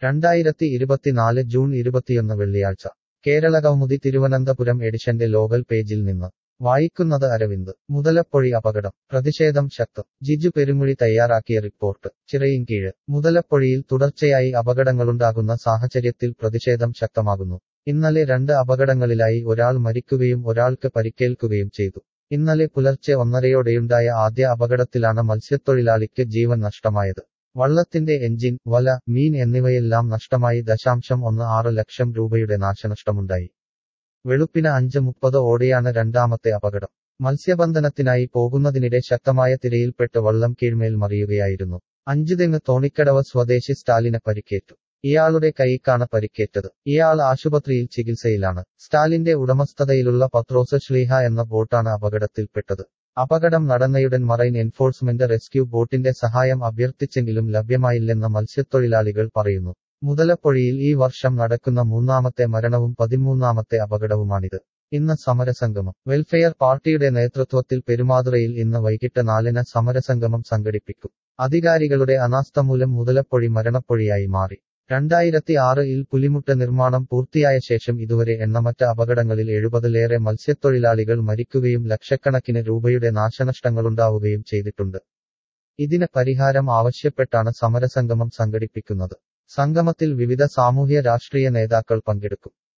രണ്ടായിരത്തി ഇരുപത്തിനാല് ജൂൺ ഇരുപത്തിയൊന്ന് വെള്ളിയാഴ്ച കേരള കൗമുദി തിരുവനന്തപുരം എഡിഷന്റെ ലോകൽ പേജിൽ നിന്ന് വായിക്കുന്നത് അരവിന്ദ് മുതലപ്പൊഴി അപകടം പ്രതിഷേധം ശക്തം ജിജു പെരുമുഴി തയ്യാറാക്കിയ റിപ്പോർട്ട് ചിറയിൻകീഴ് മുതലപ്പൊഴിയിൽ തുടർച്ചയായി അപകടങ്ങളുണ്ടാകുന്ന സാഹചര്യത്തിൽ പ്രതിഷേധം ശക്തമാകുന്നു ഇന്നലെ രണ്ട് അപകടങ്ങളിലായി ഒരാൾ മരിക്കുകയും ഒരാൾക്ക് പരിക്കേൽക്കുകയും ചെയ്തു ഇന്നലെ പുലർച്ചെ ഒന്നരയോടെയുണ്ടായ ആദ്യ അപകടത്തിലാണ് മത്സ്യത്തൊഴിലാളിക്ക് ജീവൻ നഷ്ടമായത് വള്ളത്തിന്റെ എഞ്ചിൻ വല മീൻ എന്നിവയെല്ലാം നഷ്ടമായി ദശാംശം ഒന്ന് ആറ് ലക്ഷം രൂപയുടെ നാശനഷ്ടമുണ്ടായി വെളുപ്പിന് അഞ്ച് മുപ്പത് ഓടെയാണ് രണ്ടാമത്തെ അപകടം മത്സ്യബന്ധനത്തിനായി പോകുന്നതിനിടെ ശക്തമായ തിരയിൽപ്പെട്ട് വള്ളം കീഴ്മേൽ മറിയുകയായിരുന്നു അഞ്ചുതെങ്ങ് തോണിക്കടവ് സ്വദേശി സ്റ്റാലിന് പരിക്കേറ്റു ഇയാളുടെ കൈക്കാണ് പരിക്കേറ്റത് ഇയാൾ ആശുപത്രിയിൽ ചികിത്സയിലാണ് സ്റ്റാലിന്റെ ഉടമസ്ഥതയിലുള്ള പത്രോസ് ശ്ലീഹ എന്ന ബോട്ടാണ് അപകടത്തിൽപ്പെട്ടത് അപകടം നടന്നയുടൻ മറൈൻ എൻഫോഴ്സ്മെന്റ് റെസ്ക്യൂ ബോട്ടിന്റെ സഹായം അഭ്യർത്ഥിച്ചെങ്കിലും ലഭ്യമായില്ലെന്ന് മത്സ്യത്തൊഴിലാളികൾ പറയുന്നു മുതലപ്പൊഴിയിൽ ഈ വർഷം നടക്കുന്ന മൂന്നാമത്തെ മരണവും പതിമൂന്നാമത്തെ അപകടവുമാണിത് ഇന്ന് സമരസംഗമം വെൽഫെയർ പാർട്ടിയുടെ നേതൃത്വത്തിൽ പെരുമാതുറയിൽ ഇന്ന് വൈകിട്ട് നാലിന് സമരസംഗമം സംഘടിപ്പിക്കും അധികാരികളുടെ അനാസ്ഥ മൂലം മുതലപ്പൊഴി മരണപ്പൊഴിയായി മാറി രണ്ടായിരത്തി ആറിൽ പുലിമുട്ട് നിർമ്മാണം പൂർത്തിയായ ശേഷം ഇതുവരെ എണ്ണമറ്റ അപകടങ്ങളിൽ എഴുപതിലേറെ മത്സ്യത്തൊഴിലാളികൾ മരിക്കുകയും ലക്ഷക്കണക്കിന് രൂപയുടെ നാശനഷ്ടങ്ങളുണ്ടാവുകയും ചെയ്തിട്ടുണ്ട് ഇതിന് പരിഹാരം ആവശ്യപ്പെട്ടാണ് സമരസംഗമം സംഘടിപ്പിക്കുന്നത് സംഗമത്തിൽ വിവിധ സാമൂഹ്യ രാഷ്ട്രീയ നേതാക്കൾ പങ്കെടുക്കും